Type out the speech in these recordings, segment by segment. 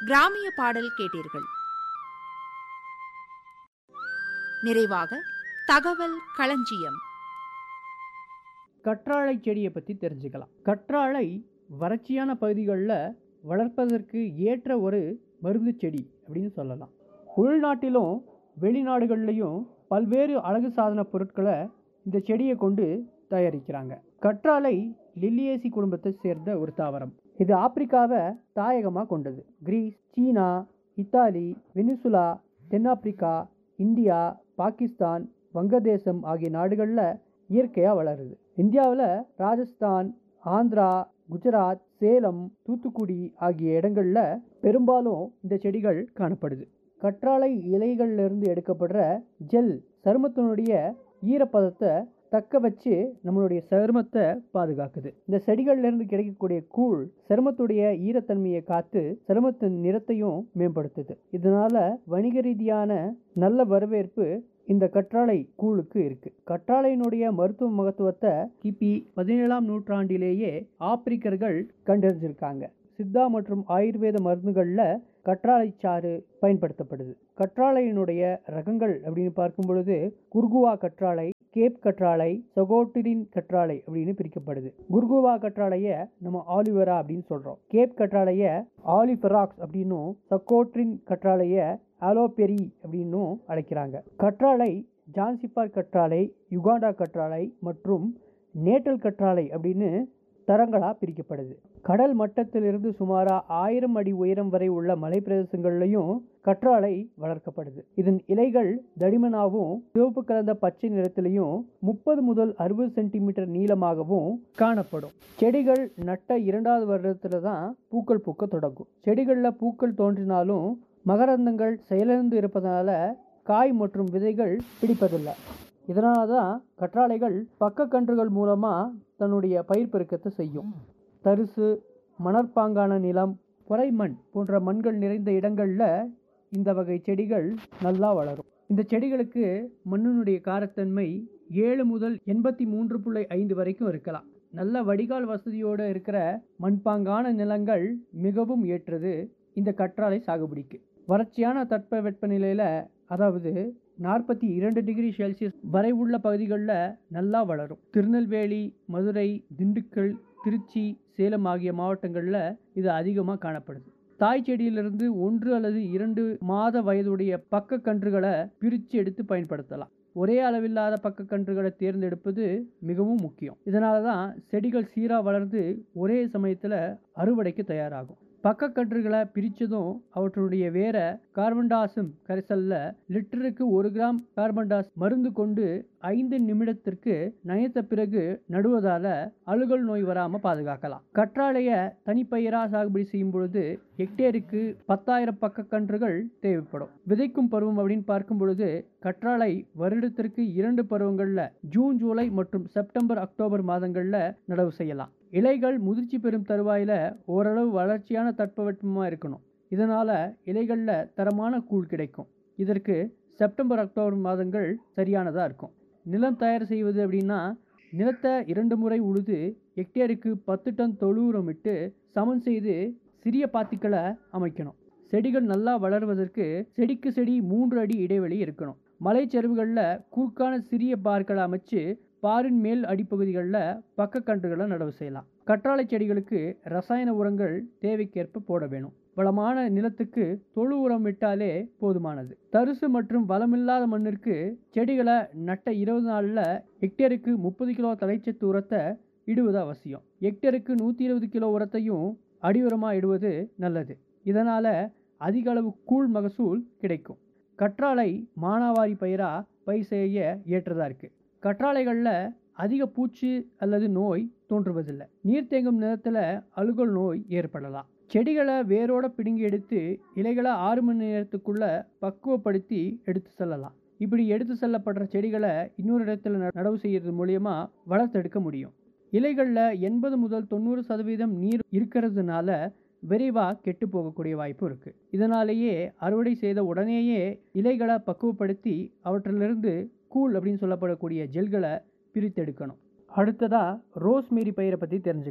கிராமிய பாடல் கேட்டீர்கள் நிறைவாக தகவல் களஞ்சியம் கற்றாழை செடியை பற்றி தெரிஞ்சுக்கலாம் கற்றாழை வறட்சியான பகுதிகளில் வளர்ப்பதற்கு ஏற்ற ஒரு மருந்து செடி அப்படின்னு சொல்லலாம் உள்நாட்டிலும் வெளிநாடுகள்லையும் பல்வேறு அழகு சாதன பொருட்களை இந்த செடியை கொண்டு தயாரிக்கிறாங்க கற்றாழை லில்லியேசி குடும்பத்தை சேர்ந்த ஒரு தாவரம் இது ஆப்பிரிக்காவை தாயகமாக கொண்டது கிரீஸ் சீனா இத்தாலி வெனிசுலா தென்னாப்பிரிக்கா இந்தியா பாகிஸ்தான் வங்கதேசம் ஆகிய நாடுகளில் இயற்கையாக வளருது இந்தியாவில் ராஜஸ்தான் ஆந்திரா குஜராத் சேலம் தூத்துக்குடி ஆகிய இடங்களில் பெரும்பாலும் இந்த செடிகள் காணப்படுது கற்றாழை இலைகள்லேருந்து எடுக்கப்படுற ஜெல் சருமத்தினுடைய ஈரப்பதத்தை தக்க வச்சு நம்மளுடைய சருமத்தை பாதுகாக்குது இந்த செடிகள்லேருந்து கிடைக்கக்கூடிய கூழ் சருமத்துடைய ஈரத்தன்மையை காத்து சருமத்தின் நிறத்தையும் மேம்படுத்துது இதனால வணிக ரீதியான நல்ல வரவேற்பு இந்த கற்றாழை கூழுக்கு இருக்கு கற்றாழையினுடைய மருத்துவ மகத்துவத்தை கிபி பதினேழாம் நூற்றாண்டிலேயே ஆப்பிரிக்கர்கள் கண்டறிஞ்சிருக்காங்க சித்தா மற்றும் ஆயுர்வேத மருந்துகளில் கற்றாழை சாறு பயன்படுத்தப்படுது கற்றாழையினுடைய ரகங்கள் அப்படின்னு பார்க்கும் பொழுது குர்குவா கற்றாழை கேப் கற்றாழை சொகோட்டிரின் கற்றாழை அப்படின்னு பிரிக்கப்படுது குர்குவா கற்றாழைய நம்ம ஆலிவரா அப்படின்னு சொல்றோம் கேப் கற்றாழைய ஆலிஃபெராக்ஸ் அப்படின்னும் சொக்கோட்ரின் கற்றாழைய ஆலோபெரி அப்படின்னும் அழைக்கிறாங்க கற்றாழை ஜான்சிபார் கற்றாழை யுகாண்டா கற்றாழை மற்றும் நேட்டல் கற்றாழை அப்படின்னு தரங்களாக பிரிக்கப்படுது கடல் மட்டத்திலிருந்து சுமாராக ஆயிரம் அடி உயரம் வரை உள்ள மலை பிரதேசங்கள்லையும் கற்றாழை வளர்க்கப்படுது இதன் இலைகள் தடிமனாகவும் சிவப்பு கலந்த பச்சை நிறத்திலையும் முப்பது முதல் அறுபது சென்டிமீட்டர் நீளமாகவும் காணப்படும் செடிகள் நட்ட இரண்டாவது வருடத்துல தான் பூக்கள் பூக்க தொடங்கும் செடிகளில் பூக்கள் தோன்றினாலும் மகரந்தங்கள் செயலிழந்து இருப்பதனால காய் மற்றும் விதைகள் பிடிப்பதில்லை இதனால தான் கற்றாழைகள் பக்கக்கன்றுகள் மூலமாக தன்னுடைய பயிர் பெருக்கத்தை செய்யும் தரிசு மணற்பாங்கான நிலம் பொறைமண் போன்ற மண்கள் நிறைந்த இடங்களில் இந்த வகை செடிகள் நல்லா வளரும் இந்த செடிகளுக்கு மண்ணினுடைய காரத்தன்மை ஏழு முதல் எண்பத்தி மூன்று புள்ளி ஐந்து வரைக்கும் இருக்கலாம் நல்ல வடிகால் வசதியோடு இருக்கிற மண்பாங்கான நிலங்கள் மிகவும் ஏற்றது இந்த கற்றாழை சாகுபடிக்கு வறட்சியான தட்ப வெப்பநிலையில் அதாவது நாற்பத்தி இரண்டு டிகிரி செல்சியஸ் வரை உள்ள பகுதிகளில் நல்லா வளரும் திருநெல்வேலி மதுரை திண்டுக்கல் திருச்சி சேலம் ஆகிய மாவட்டங்களில் இது அதிகமாக காணப்படுது தாய் செடியிலிருந்து ஒன்று அல்லது இரண்டு மாத வயதுடைய பக்க கன்றுகளை பிரித்து எடுத்து பயன்படுத்தலாம் ஒரே அளவில்லாத பக்க கன்றுகளை தேர்ந்தெடுப்பது மிகவும் முக்கியம் இதனால தான் செடிகள் சீராக வளர்ந்து ஒரே சமயத்தில் அறுவடைக்கு தயாராகும் பக்கக்கன்றுகளை பிரித்ததும் அவற்றுடைய வேற கார்பன்டாசம் கரைசல்ல லிட்டருக்கு ஒரு கிராம் கார்பன்டாஸ் மருந்து கொண்டு ஐந்து நிமிடத்திற்கு நனைத்த பிறகு நடுவதால அழுகல் நோய் வராம பாதுகாக்கலாம் கற்றாழைய தனிப்பயிரா சாகுபடி செய்யும் பொழுது ஹெக்டேருக்கு பத்தாயிரம் பக்கக்கன்றுகள் தேவைப்படும் விதைக்கும் பருவம் அப்படின்னு பார்க்கும் பொழுது கற்றாழை வருடத்திற்கு இரண்டு பருவங்கள்ல ஜூன் ஜூலை மற்றும் செப்டம்பர் அக்டோபர் மாதங்கள்ல நடவு செய்யலாம் இலைகள் முதிர்ச்சி பெறும் தருவாயில ஓரளவு வளர்ச்சியான தட்பவெப்பமா இருக்கணும் இதனால இலைகள்ல தரமான கூழ் கிடைக்கும் இதற்கு செப்டம்பர் அக்டோபர் மாதங்கள் சரியானதா இருக்கும் நிலம் தயார் செய்வது அப்படின்னா நிலத்தை இரண்டு முறை உழுது ஹெக்டேருக்கு பத்து டன் தொழு உரம் இட்டு சமன் செய்து சிறிய பாத்திக்களை அமைக்கணும் செடிகள் நல்லா வளர்வதற்கு செடிக்கு செடி மூன்று அடி இடைவெளி இருக்கணும் மலைச்சரிவுகளில் குறுக்கான சிறிய பார்களை அமைச்சு பாரின் மேல் அடிப்பகுதிகளில் பக்கக்கன்றுகளை நடவு செய்யலாம் கற்றாழை செடிகளுக்கு ரசாயன உரங்கள் தேவைக்கேற்ப போட வேணும் வளமான நிலத்துக்கு தொழு உரம் விட்டாலே போதுமானது தரிசு மற்றும் வளமில்லாத மண்ணிற்கு செடிகளை நட்ட இருபது நாளில் ஹெக்டேருக்கு முப்பது கிலோ தலைச்சத்து உரத்தை இடுவது அவசியம் ஹெக்டேருக்கு நூற்றி இருபது கிலோ உரத்தையும் அடி உரமாக இடுவது நல்லது இதனால் அதிக அளவு கூழ் மகசூல் கிடைக்கும் கற்றாழை மானாவாரி பயிராக பயிர் செய்ய ஏற்றதாக இருக்குது கற்றாழைகளில் அதிக பூச்சி அல்லது நோய் தோன்றுவதில்லை நீர் தேங்கும் நிலத்தில் அழுகல் நோய் ஏற்படலாம் செடிகளை வேரோட பிடுங்கி எடுத்து இலைகளை ஆறு மணி நேரத்துக்குள்ள பக்குவப்படுத்தி எடுத்து செல்லலாம் இப்படி எடுத்து செல்லப்படுற செடிகளை இன்னொரு இடத்துல நடவு செய்யறது மூலியமா வளர்த்தெடுக்க முடியும் இலைகளில் எண்பது முதல் தொண்ணூறு சதவீதம் நீர் இருக்கிறதுனால விரைவாக கெட்டு போகக்கூடிய வாய்ப்பு இருக்குது இதனாலேயே அறுவடை செய்த உடனேயே இலைகளை பக்குவப்படுத்தி அவற்றிலிருந்து கூழ் அப்படின்னு சொல்லப்படக்கூடிய ஜெல்களை பிரித்தெடுக்கணும் அடுத்ததாக ரோஸ்மேரி பயிரை பற்றி தெரிஞ்சுக்கலாம்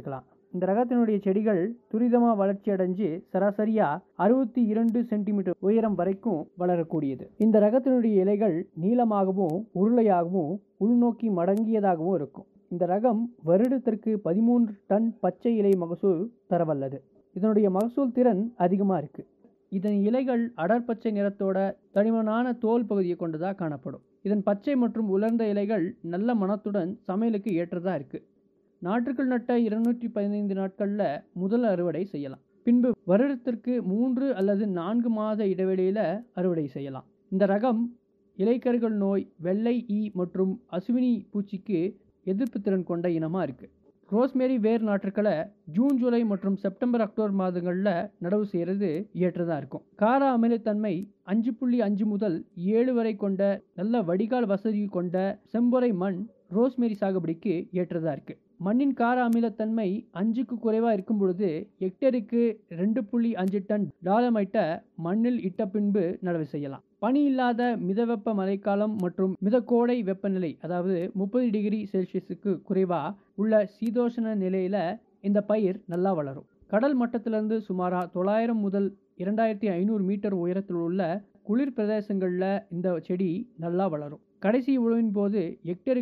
இந்த ரகத்தினுடைய செடிகள் துரிதமாக வளர்ச்சி அடைஞ்சு சராசரியாக அறுபத்தி இரண்டு சென்டிமீட்டர் உயரம் வரைக்கும் வளரக்கூடியது இந்த ரகத்தினுடைய இலைகள் நீளமாகவும் உருளையாகவும் உள்நோக்கி மடங்கியதாகவும் இருக்கும் இந்த ரகம் வருடத்திற்கு பதிமூன்று டன் பச்சை இலை மகசூல் தரவல்லது இதனுடைய மகசூல் திறன் அதிகமாக இருக்குது இதன் இலைகள் அடர்பச்சை நிறத்தோட தடிமனான தோல் பகுதியை கொண்டதாக காணப்படும் இதன் பச்சை மற்றும் உலர்ந்த இலைகள் நல்ல மணத்துடன் சமையலுக்கு ஏற்றதாக இருக்குது நாற்றுக்கள் நட்ட இருநூற்றி பதினைந்து நாட்களில் முதல் அறுவடை செய்யலாம் பின்பு வருடத்திற்கு மூன்று அல்லது நான்கு மாத இடைவெளியில் அறுவடை செய்யலாம் இந்த ரகம் இலைக்கருகள் நோய் வெள்ளை ஈ மற்றும் அசுவினி பூச்சிக்கு எதிர்ப்பு திறன் கொண்ட இனமாக இருக்குது ரோஸ்மேரி வேர் நாற்றுக்களை ஜூன் ஜூலை மற்றும் செப்டம்பர் அக்டோபர் மாதங்களில் நடவு செய்கிறது ஏற்றதாக இருக்கும் கார அமிலத்தன்மை அஞ்சு புள்ளி அஞ்சு முதல் ஏழு வரை கொண்ட நல்ல வடிகால் வசதி கொண்ட செம்பொறை மண் ரோஸ்மேரி சாகுபடிக்கு ஏற்றதாக இருக்குது மண்ணின் கார அமிலத்தன்மை அஞ்சுக்கு குறைவாக இருக்கும் பொழுது ஹெக்டருக்கு ரெண்டு புள்ளி அஞ்சு டன் டாலமைட்டை மண்ணில் இட்ட பின்பு நடவு செய்யலாம் பனி இல்லாத மிதவெப்ப மழைக்காலம் மற்றும் மிதக்கோடை வெப்பநிலை அதாவது முப்பது டிகிரி செல்சியஸுக்கு குறைவாக உள்ள சீதோஷண நிலையில் இந்த பயிர் நல்லா வளரும் கடல் மட்டத்திலிருந்து சுமாராக தொள்ளாயிரம் முதல் இரண்டாயிரத்தி ஐநூறு மீட்டர் உயரத்தில் உள்ள குளிர் பிரதேசங்களில் இந்த செடி நல்லா வளரும் கடைசி உழவின் போது ஹெக்டருக்கு